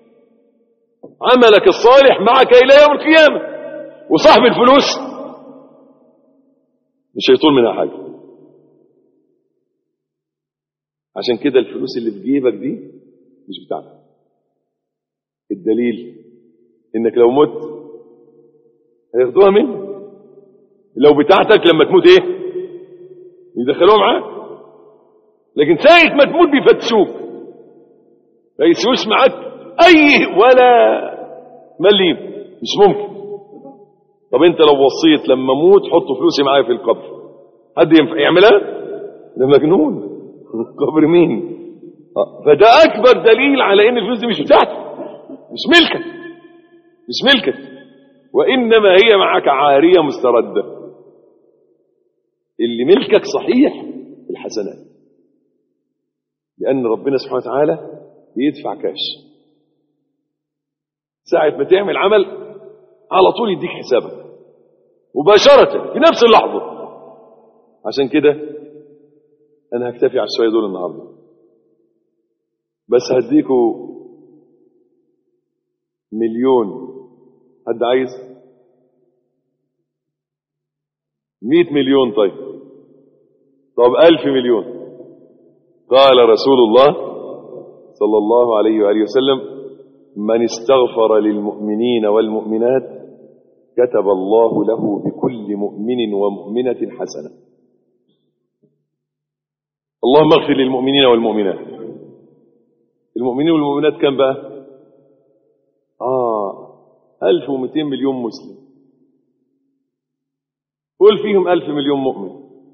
عملك الصالح معك إلى يوم القيامة وصاحب الفلوس مش هيطول منها حاجة عشان كده الفلوس اللي في جيبك دي مش بتاعتك الدليل انك لو مت هياخدوها منك لو بتاعتك لما تموت ايه يدخلوها معاك لكن ساعة ما تموت بيفتشوك ما يسويش معاك اي ولا مليم مش ممكن طب انت لو وصيت لما اموت حطوا فلوسي معايا في القبر حد ينفع يعملها ده مجنون قبر مين آه. فده اكبر دليل على ان الفلوس دي مش بتاعتك مش ملكك مش ملكك وانما هي معك عاريه مسترده اللي ملكك صحيح الحسنات لان ربنا سبحانه وتعالى بيدفع كاش ساعة ما تعمل عمل على طول يديك حسابك مباشرة في نفس اللحظة عشان كده أنا هكتفي على الشوية دول النهاردة بس هديكوا مليون حد عايز مئة مليون طيب طب ألف مليون قال رسول الله صلى الله عليه وآله وسلم من استغفر للمؤمنين والمؤمنات كتب الله له بكل مؤمن ومؤمنة حسنة اللهم اغفر للمؤمنين والمؤمنات المؤمنين والمؤمنات كم بقى آه 1200 مليون مسلم قول فيهم 1000 مليون مؤمن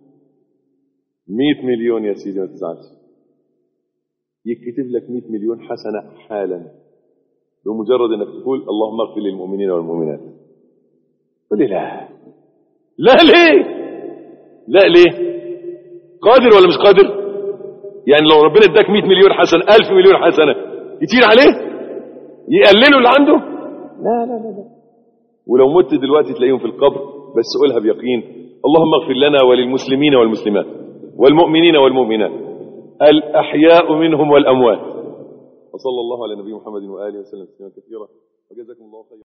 100 مليون يا سيدي ما تزعلش يكتب لك 100 مليون حسنة حالا بمجرد انك تقول اللهم اغفر للمؤمنين والمؤمنات قل لي لا لا ليه لا ليه قادر ولا مش قادر يعني لو ربنا اداك 100 مليون حسنة 1000 مليون حسنة كتير عليه يقللوا اللي عنده لا لا لا لا ولو مت دلوقتي تلاقيهم في القبر بس قولها بيقين اللهم اغفر لنا وللمسلمين والمسلمات والمؤمنين والمؤمنات الأحياء منهم والأموات وصلى الله على نبي محمد وآله وسلم تسليما كثيرا وجزاكم الله خيرا